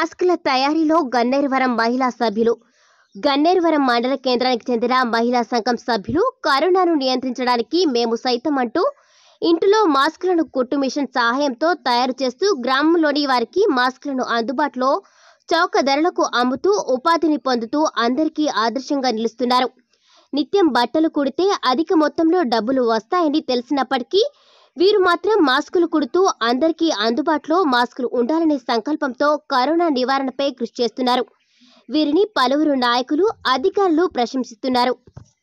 మాస్కుల తయారీలో గన్నేరువరం మహిళా సభ్యులు గన్నేరువరం మండల కేంద్రానికి చెందిన మహిళా సంఘం సభ్యులు కరోనాను నియంత్రించడానికి మేము సైతం అంటూ ఇంటిలో మాస్కులను కుట్టు మిషన్ సహాయంతో తయారు చేస్తూ గ్రామంలోని వారికి మాస్కులను అందుబాటులో చౌక ధరలకు అమ్ముతూ ఉపాధిని పొందుతూ అందరికీ ఆదర్శంగా నిలుస్తున్నారు నిత్యం బట్టలు కుడితే అధిక మొత్తంలో డబ్బులు వస్తాయని తెలిసినప్పటికీ వీరు మాత్రం మాస్కులు కుడుతూ అందరికీ అందుబాటులో మాస్కులు ఉండాలనే సంకల్పంతో కరోనా నివారణపై కృషి చేస్తున్నారు వీరిని పలువురు నాయకులు అధికారులు ప్రశంసిస్తున్నారు